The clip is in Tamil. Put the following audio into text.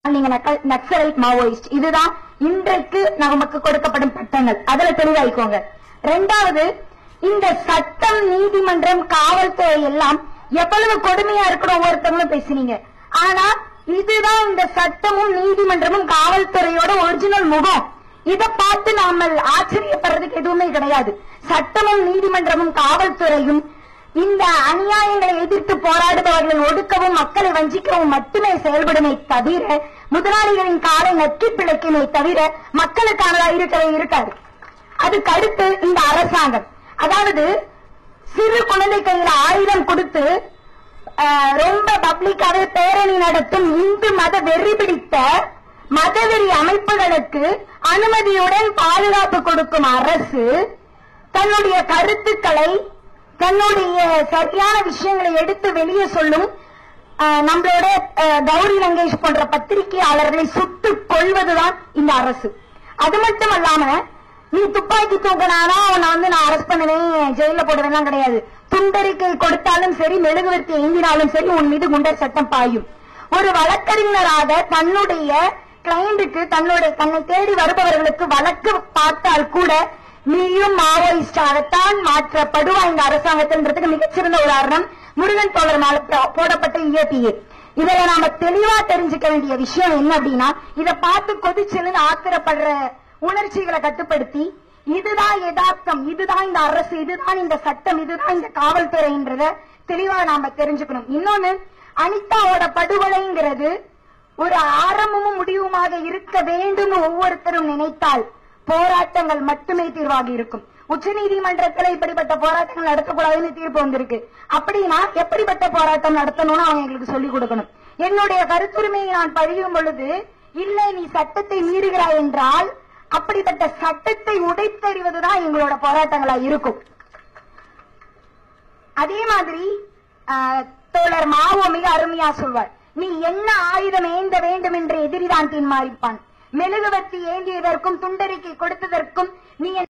நீங்க நக்சலைட் மாவோயிஸ்ட் இதுதான் இன்றைக்கு நமக்கு கொடுக்கப்படும் பட்டங்கள் அதுல தெளிவாய்க்கோங்க ரெண்டாவது இந்த சட்டம் நீதிமன்றம் காவல்துறை எல்லாம் எவ்வளவு கொடுமையா இருக்கணும் ஒவ்வொருத்தவங்களும் பேசுனீங்க ஆனா இதுதான் இந்த சட்டமும் நீதிமன்றமும் காவல்துறையோட ஒரிஜினல் முகம் இத பார்த்து நாம ஆச்சரியப்படுறதுக்கு எதுவுமே கிடையாது சட்டமும் நீதிமன்றமும் காவல்துறையும் இந்த அநியாயங்களை எதிர்த்து போராடுபவர்களை ஒடுக்கவும் மக்களை வஞ்சிக்கவும் மட்டுமே செயல்படுமே தவிர முதலாளிகளின் காலை நக்கி பிழைக்குமே தவிர மக்களுக்கானதா இருக்கவே இருக்காது அதுக்கு அடுத்து இந்த அரசாங்கம் அதாவது சிறு குழந்தை கையில ஆயுதம் கொடுத்து ஆஹ், ரொம்ப பப்ளிக்காவே பேரணி நடத்தும் இந்து மத வெறி பிடித்த மதவெறி அமைப்புகளுக்கு அனுமதியுடன் பாதுகாப்பு கொடுக்கும் அரசு தன்னுடைய கருத்துக்களை தன்னுடைய சரியான விஷயங்களை எடுத்து வெளியே சொல்லும் ஆஹ், நம்மளோட ஆஹ், கௌரி லங்கேஷ் போன்ற பத்திரிகையாளர்களை சுட்டுக் கொள்வதுதான் இந்த அரசு அது மட்டும் அல்லாம நீ துப்பாக்கி தூக்கினானா உன்னை வந்து நான் அரெஸ்ட் பண்ணுவேன் ஜெயில போடுவேன்லாம் கிடையாது துண்டறிக்கை கொடுத்தாலும் சரி மெழுகுவர்த்தி ஏந்தினாலும் சரி உன் மீது குண்டர் சட்டம் பாயும் ஒரு வழக்கறிஞராக தன்னுடைய கிளையண்டுக்கு தன்னுடைய தன்னை தேடி வருபவர்களுக்கு வழக்கு பார்த்தால் கூட நீயும் மாவோயிஸ்டாகத்தான் மாற்றப்படுவா இந்த அரசாங்கத்தின்றதுக்கு மிகச்சிறந்த உதாரணம் முருகன் தோழர் மேல போ- போடப்பட்ட இயற்பிஏ இதுல நாம தெளிவா தெரிஞ்சுக்க வேண்டிய விஷயம் என்ன அப்படின்னா இத பார்த்து கொதிச்சுன்னு ஆத்திரப்படுற உணர்ச்சிகளை கட்டுப்படுத்தி இதுதான் யதார்த்தம் இதுதான் இந்த அரசு இதுதான் இந்த சட்டம் இதுதான் இந்த காவல்துறைன்றத தெளிவா நாம தெரிஞ்சுக்கணும் இன்னொன்னு அனிதாவோட படுகொலைங்கிறது ஒரு ஆரம்பமும் முடிவுமாக இருக்க வேண்டும் ஒவ்வொருத்தரும் நினைத்தால் போராட்டங்கள் மட்டுமே தீர்வாக இருக்கும் உச்சநீதிமன்றத்துல இப்படிப்பட்ட போராட்டங்கள் நடத்தக்கூடாதுன்னு தீர்ப்பு வந்திருக்கு அப்படின்னா எப்படிப்பட்ட போராட்டம் நடத்தணும்னு அவங்க எங்களுக்கு சொல்லிக் கொடுக்கணும் என்னுடைய கருத்துரிமையை நான் பதியும் பொழுது இல்லை நீ சட்டத்தை மீறுகிறாய் என்றால் அப்படிப்பட்ட சட்டத்தை உடைத்தறிவதுதான் எங்களோட போராட்டங்களா இருக்கும் அதே மாதிரி ஆஹ், தோழர் மாவோ மிக அருமையா சொல்வார் நீ என்ன ஆயுதம் ஏந்த வேண்டும் என்று எதிரிதான் தீர்மானிப்பான் மெழுகுவர்த்தி ஏந்தியதற்கும் துண்டறிக்கை கொடுத்ததற்கும் நீ